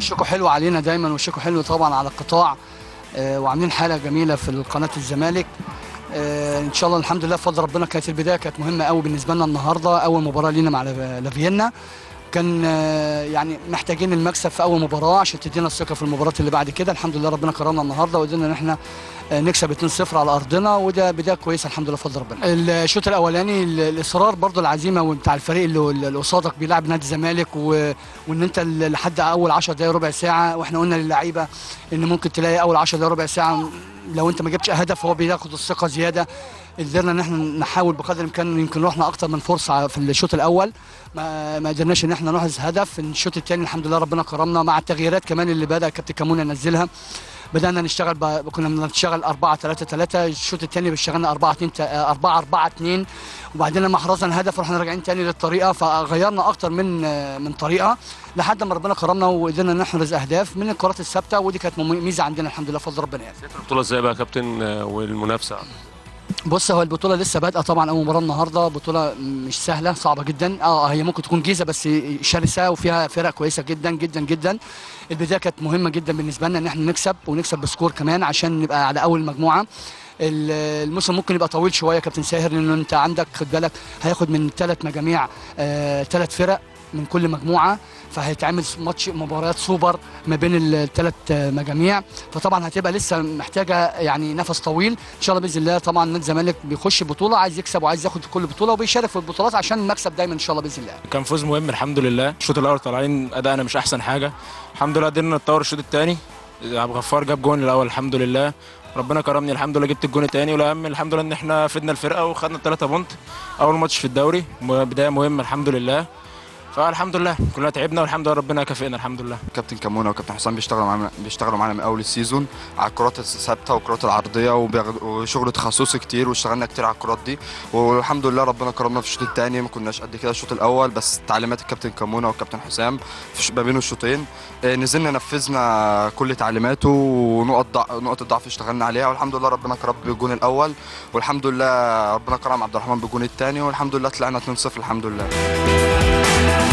وشكوا حلو علينا دايما وشكوا حلو طبعا على القطاع آه، وعاملين حاله جميله في قناه الزمالك آه، ان شاء الله الحمد لله بفضل ربنا كانت البدايه كانت مهمه قوي بالنسبه لنا النهارده اول مباراه لينا مع لا- لافيينا كان آه، يعني محتاجين المكسب في اول مباراه عشان تدينا الثقه في المباراه اللي بعد كده الحمد لله ربنا كرمنا النهارده وقدرنا ان احنا آه، نكسب 2-0 على ارضنا وده بدايه كويسه الحمد لله بفضل ربنا الشوط الاولاني ال- الاصرار برضو العزيمه بتاع الفريق اللي اللي قصادك بيلعب نادي الزمالك و... وان انت ال- لحد اول 10 دقائق ربع ساعه واحنا قلنا للعيبه ان ممكن تلاقي اول 10 دقائق ربع ساعه لو انت ما جبتش هدف هو بياخد الثقه زياده قدرنا ان احنا نحاول بقدر الامكان يمكن رحنا اكتر من فرصه في الشوط الاول ما, ما قدرناش ان احنا نحرز هدف الشوط الثاني الحمد لله ربنا كرمنا مع التغييرات كمان اللي بدا كابتن كامون ينزلها بدانا نشتغل ب... كنا بنشتغل 4 3 3 الشوط الثاني اشتغلنا 4 2 4 4 2 وبعدين لما حرزنا الهدف رحنا راجعين تاني للطريقه فغيرنا اكتر من من طريقه لحد ما ربنا كرمنا وقدرنا نحرز اهداف من الكرات الثابته ودي كانت ميزه عندنا الحمد لله بفضل ربنا يعني. شايف البطوله ازاي بقى يا كابتن آه، والمنافسه بص هو البطوله لسه بادئه طبعا اول مباراه النهارده بطوله مش سهله صعبه جدا اه هي ممكن تكون جيزه بس شرسه وفيها فرق كويسه جدا جدا جدا البدايه كانت مهمه جدا بالنسبه لنا ان احنا نكسب ونكسب بسكور كمان عشان نبقى على اول مجموعه ال- الموسم ممكن يبقى طويل شويه يا كابتن ساهر لانه انت عندك خد بالك هياخد من ثلاث مجاميع ثلاث فرق من كل مجموعه فهيتعمل ماتش مباريات سوبر ما بين الثلاث مجاميع فطبعا هتبقى لسه محتاجه يعني نفس طويل ان شاء الله باذن الله طبعا نادي الزمالك بيخش بطوله عايز يكسب وعايز ياخد كل بطوله وبيشارك في البطولات عشان المكسب دايما ان شاء الله باذن الله كان فوز مهم الحمد لله الشوط الاول طالعين ادائنا مش احسن حاجه الحمد لله قدرنا نتطور الشوط الثاني عبد الغفار جاب جون الاول الحمد لله ربنا كرمني الحمد لله جبت الجون الثاني والاهم الحمد لله ان احنا فدنا الفرقه وخدنا الثلاثه بونت اول ماتش في الدوري م- بدايه مهمه الحمد لله فالحمد لله كلنا تعبنا والحمد لله ربنا كافئنا الحمد لله كابتن كمونه وكابتن حسام بيشتغلوا معانا بيشتغلوا معانا من اول السيزون على الكرات الثابته والكرات العرضيه وبياخد- وشغل تخصصي كتير واشتغلنا كتير على الكرات دي والحمد لله ربنا كرمنا في الشوط الثاني ما كناش قد كده الشوط الاول بس تعليمات الكابتن كمونه والكابتن حسام في ش- ما بين الشوطين آه، نزلنا نفذنا كل تعليماته ونقط ضع... نقط الضعف اشتغلنا عليها والحمد لله ربنا كرم بالجون الاول والحمد لله ربنا كرم عبد الرحمن بالجون الثاني والحمد لله طلعنا 2-0 الحمد لله